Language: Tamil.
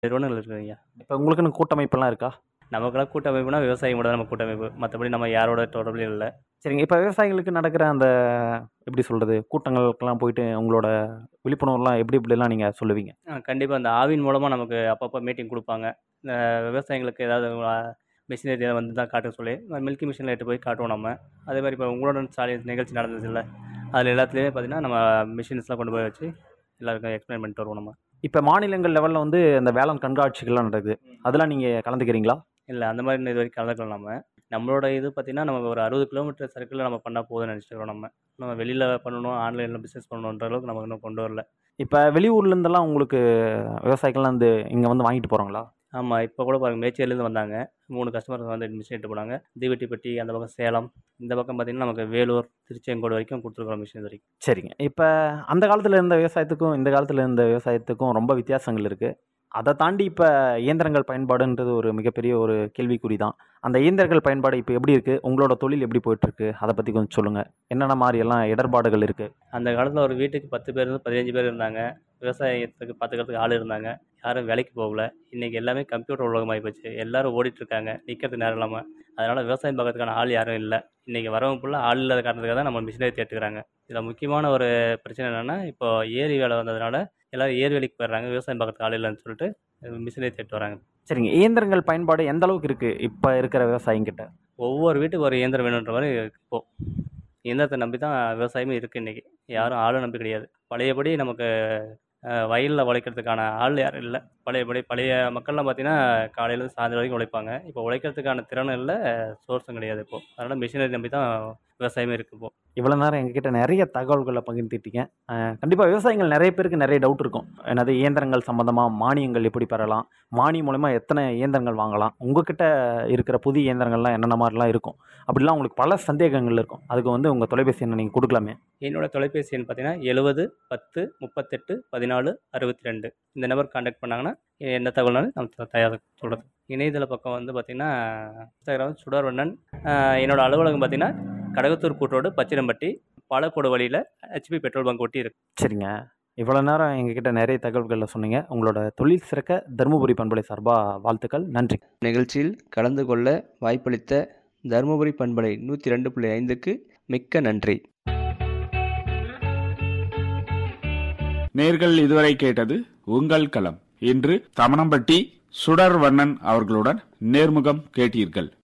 நிறுவனங்கள் இருக்குதுங்க இப்போ உங்களுக்குன்னு கூட்டமைப்பெல்லாம் இருக்கா நமக்கெல்லாம் கூட்டமைப்புனா விவசாயிகளோட நம்ம கூட்டமைப்பு மற்றபடி நம்ம யாரோட தொடர்புலையும் இல்லை சரிங்க இப்போ விவசாயிகளுக்கு நடக்கிற அந்த எப்படி சொல்கிறது கூட்டங்களுக்கெல்லாம் போயிட்டு உங்களோட விழிப்புணர்வுலாம் எப்படி எப்படிலாம் நீங்கள் சொல்லுவீங்க கண்டிப்பாக அந்த ஆவின் மூலமாக நமக்கு அப்பப்போ மீட்டிங் கொடுப்பாங்க இந்த விவசாயிகளுக்கு ஏதாவது மிஷினரி வந்து தான் காட்ட சொல்லி மில்கி மிஷினில் எட்டு போய் காட்டுவோம் நம்ம அதே மாதிரி இப்போ உங்களோட சாலை நிகழ்ச்சி நடந்தது இல்லை அதில் எல்லாத்துலேயுமே பார்த்தீங்கன்னா நம்ம மிஷின்ஸ்லாம் கொண்டு போய் வச்சு எல்லாருக்கும் எக்ஸ்பிளைன் பண்ணிட்டு வருவோம் நம்ம இப்போ மாநிலங்கள் லெவலில் வந்து இந்த வேளாண் கண்காட்சிகள்லாம் நடக்குது அதெல்லாம் நீங்கள் கலந்துக்கிறீங்களா இல்லை அந்த மாதிரி இது வரைக்கும் கலந்துக்கலாம் நம்ம நம்மளோட இது பார்த்தீங்கன்னா நம்ம ஒரு அறுபது கிலோமீட்டர் சர்க்கிளில் நம்ம பண்ணால் போதும்னு நினச்சிக்கிறோம் நம்ம நம்ம வெளியில் பண்ணணும் ஆன்லைனில் பிஸ்னஸ் பண்ணணுன்ற அளவுக்கு நமக்கு இன்னும் கொண்டு வரல இப்போ வெளியூர்லேருந்தெல்லாம் உங்களுக்கு விவசாயிகள்லாம் வந்து இங்கே வந்து வாங்கிட்டு போகிறாங்களா ஆமாம் இப்போ கூட பாருங்கள் மேச்சேரிலேருந்து வந்தாங்க மூணு கஸ்டமர் வந்து மிஷின் எடுத்து போனாங்க தீவெட்டிப்பட்டி அந்த பக்கம் சேலம் இந்த பக்கம் பார்த்திங்கன்னா நமக்கு வேலூர் திருச்செங்கோடு வரைக்கும் கொடுத்துருக்குறோம் மிஷின் இது வரைக்கும் சரிங்க இப்போ அந்த காலத்தில் இருந்த விவசாயத்துக்கும் இந்த காலத்தில் இருந்த விவசாயத்துக்கும் ரொம்ப வித்தியாசங்கள் இருக்குது அதை தாண்டி இப்போ இயந்திரங்கள் பயன்பாடுன்றது ஒரு மிகப்பெரிய ஒரு கேள்விக்குறி தான் அந்த இயந்திரங்கள் பயன்பாடு இப்போ எப்படி இருக்குது உங்களோட தொழில் எப்படி போயிட்டுருக்கு அதை பற்றி கொஞ்சம் சொல்லுங்கள் என்னென்ன மாதிரி எல்லாம் இடர்பாடுகள் இருக்குது அந்த காலத்தில் ஒரு வீட்டுக்கு பத்து பேர் இருந்து பதினஞ்சு பேர் இருந்தாங்க விவசாயத்துக்கு பார்த்துக்கிறதுக்கு ஆள் இருந்தாங்க யாரும் வேலைக்கு போகல இன்றைக்கி எல்லாமே கம்ப்யூட்டர் உலகமாகி போச்சு எல்லோரும் ஓடிட்டுருக்காங்க நிற்கிறதுக்கு நேரம் இல்லாமல் அதனால் விவசாயம் பார்க்கறதுக்கான ஆள் யாரும் இல்லை இன்றைக்கி வரவங்க ஃபுல்லாக ஆள் இல்லாத காரணத்துக்காக தான் நம்ம மிஷினரி தேட்டுக்கிறாங்க இதில் முக்கியமான ஒரு பிரச்சனை என்னென்னா இப்போ ஏரி வேலை வந்ததுனால எல்லோரும் ஏரி வேலைக்கு போயிடுறாங்க விவசாயம் பார்க்கறதுக்கு ஆள் இல்லைன்னு சொல்லிட்டு மிஷினரி தேட்டு வராங்க சரிங்க இயந்திரங்கள் பயன்பாடு எந்த அளவுக்கு இருக்குது இப்போ இருக்கிற விவசாயிங்கிட்ட ஒவ்வொரு வீட்டுக்கு ஒரு இயந்திரம் வேணுன்ற மாதிரி இப்போது இயந்திரத்தை நம்பி தான் விவசாயமே இருக்குது இன்றைக்கி யாரும் ஆளும் நம்பி கிடையாது பழையபடி நமக்கு வயலில் உழைக்கிறதுக்கான ஆள் யாரும் இல்லை பழையபடி பழைய மக்கள்லாம் பார்த்தீங்கன்னா காலையிலேருந்து சாயந்தரம் வரைக்கும் உழைப்பாங்க இப்போ உழைக்கிறதுக்கான திறனும் இல்லை சோர்ஸும் கிடையாது இப்போது அதனால் மிஷினரி நம்பி தான் விவசாயமே இருக்குது இப்போது இவ்வளோ நேரம் எங்ககிட்ட நிறைய தகவல்களை பகிர்ந்துட்டீங்க கண்டிப்பாக விவசாயிகள் நிறைய பேருக்கு நிறைய டவுட் இருக்கும் என்னது இயந்திரங்கள் சம்மந்தமாக மானியங்கள் எப்படி பெறலாம் மானியம் மூலமா எத்தனை இயந்திரங்கள் வாங்கலாம் உங்ககிட்ட இருக்கிற புதிய இயந்திரங்கள்லாம் என்னென்ன மாதிரிலாம் இருக்கும் அப்படிலாம் உங்களுக்கு பல சந்தேகங்கள் இருக்கும் அதுக்கு வந்து உங்கள் தொலைபேசி எண்ணை நீங்கள் கொடுக்கலாமே என்னோட தொலைபேசி எண் பார்த்தீங்கன்னா எழுபது பத்து முப்பத்தெட்டு பதினாலு அறுபத்தி ரெண்டு இந்த நம்பர் கான்டாக்ட் பண்ணாங்கன்னா எந்த தகவல்னாலும் நம்ம தயாராக சொல்கிறது இணையதள பக்கம் வந்து பார்த்திங்கன்னா இன்ஸ்டாகிராம் சுடர்வண்ணன் என்னோடய அலுவலகம் பார்த்திங்கன்னா கடகத்தூர் கூட்டோடு பச்சிரம்பட்டி பாலக்கோடு வழியில் ஹெச்பி பெட்ரோல் பங்க் ஒட்டி இருக்கு சரிங்க இவ்வளோ நேரம் எங்ககிட்ட நிறைய தகவல்களில் சொன்னீங்க உங்களோட தொழில் சிறக்க தருமபுரி பண்பலை சார்பாக வாழ்த்துக்கள் நன்றி நிகழ்ச்சியில் கலந்து கொள்ள வாய்ப்பளித்த தருமபுரி பண்பலை நூற்றி ரெண்டு புள்ளி ஐந்துக்கு மிக்க நன்றி நேர்கள் இதுவரை கேட்டது உங்கள் களம் இன்று தமணம்பட்டி சுடர் வண்ணன் அவர்களுடன் நேர்முகம் கேட்டீர்கள்